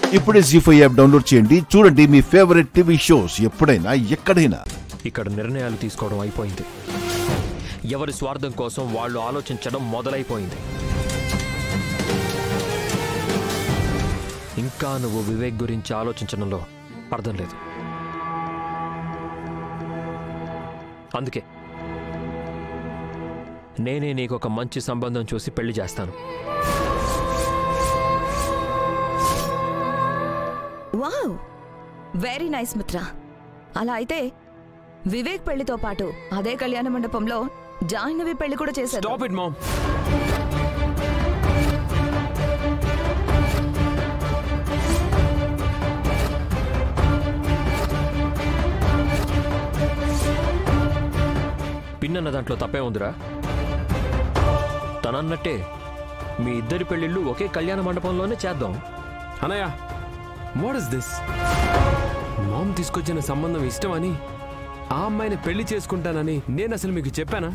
ఇప్పుడే G five app download చేయండి చూడండి మీ ఫేవరెట్ టీవీ షోస్ ఎప్పుడైనా ఎక్కడైనా ఇక్కడ నిర్ణయాలు తీసుకోవడం అయిపోయింది ఎవరి స్వార్థం కోసం వాళ్ళు ఆలోచించడం మొదలైపోయింది ఇంకా నువ్వు వివేక్ గురించి ఆలోచించడంలో అర్థం లేదు అందుకే నేనే నీకు ఒక మంచి సంబంధం చూసి పెళ్లి చేస్తాను వావ్ వెరీ నైస్ మిత్ర అలా అయితే వివేక్ పెళ్లితో పాటు అదే కళ్యాణ మండపంలో జాహ్నవి పెళ్లి కూడా చేశారు స్టాప్ ఇట్ మామ్ పిన్నన్న దాంట్లో తప్పే ఉందిరా తనన్నట్టే మీ ఇద్దరి పెళ్ళిళ్ళు ఒకే కళ్యాణ మండపంలోనే చేద్దాం అనయ్య వాట్ ఇస్ దిస్ మామ్ తీసుకొచ్చిన సంబంధం ఇష్టమని ఆ అమ్మాయిని పెళ్లి చేసుకుంటానని నేను అసలు మీకు చెప్పానా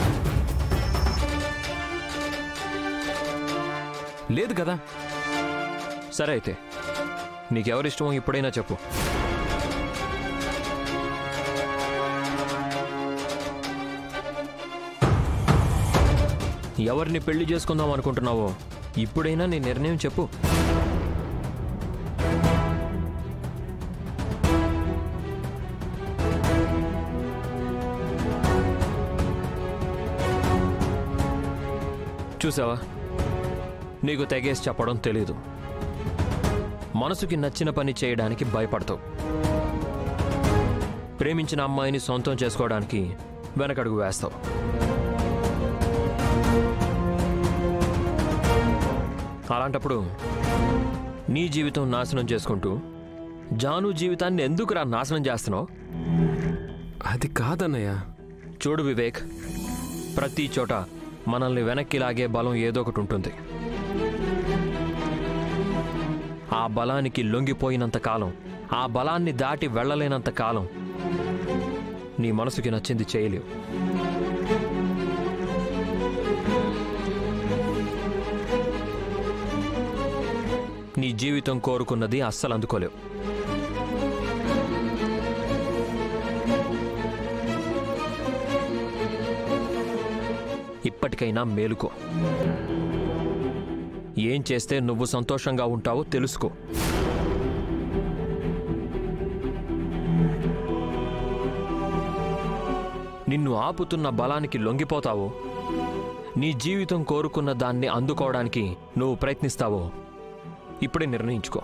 లేదు కదా సరే అయితే నీకెవరిష్టమో ఇప్పుడైనా చెప్పు ఎవరిని పెళ్లి చేసుకుందాం అనుకుంటున్నావో ఇప్పుడైనా నీ నిర్ణయం చెప్పు చూసావా నీకు తెగేసి చెప్పడం తెలీదు మనసుకి నచ్చిన పని చేయడానికి భయపడతావు ప్రేమించిన అమ్మాయిని సొంతం చేసుకోవడానికి వెనకడుగు వేస్తావు అలాంటప్పుడు నీ జీవితం నాశనం చేసుకుంటూ జాను జీవితాన్ని ఎందుకురా నాశనం చేస్తున్నావు అది కాదన్నయ్య చూడు వివేక్ ప్రతి చోట మనల్ని వెనక్కి లాగే బలం ఏదో ఒకటి ఉంటుంది ఆ బలానికి లొంగిపోయినంత కాలం ఆ బలాన్ని దాటి వెళ్ళలేనంత కాలం నీ మనసుకి నచ్చింది చేయలేవు నీ జీవితం కోరుకున్నది అస్సలు అందుకోలేవు ఇప్పటికైనా మేలుకో ఏం చేస్తే నువ్వు సంతోషంగా ఉంటావో తెలుసుకో నిన్ను ఆపుతున్న బలానికి లొంగిపోతావో నీ జీవితం కోరుకున్న దాన్ని అందుకోవడానికి నువ్వు ప్రయత్నిస్తావో ఇప్పుడే నిర్ణయించుకో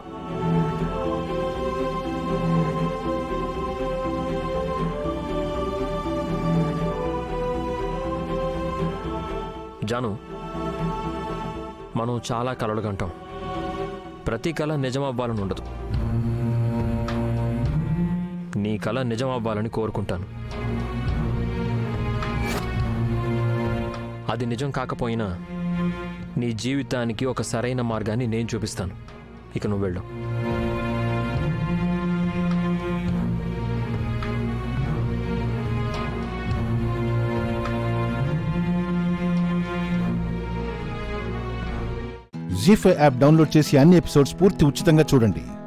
జాను మనం చాలా కలలు కంటాం ప్రతి కళ నిజమవ్వాలని ఉండదు నీ కళ నిజమవ్వాలని కోరుకుంటాను అది నిజం కాకపోయినా నీ జీవితానికి ఒక సరైన మార్గాన్ని నేను చూపిస్తాను ఇక నువ్వు వెళ్ళు జీ ఫైవ్ యాప్ డౌన్లోడ్ చేసి అన్ని ఎపిసోడ్స్ పూర్తి ఉచితంగా చూడండి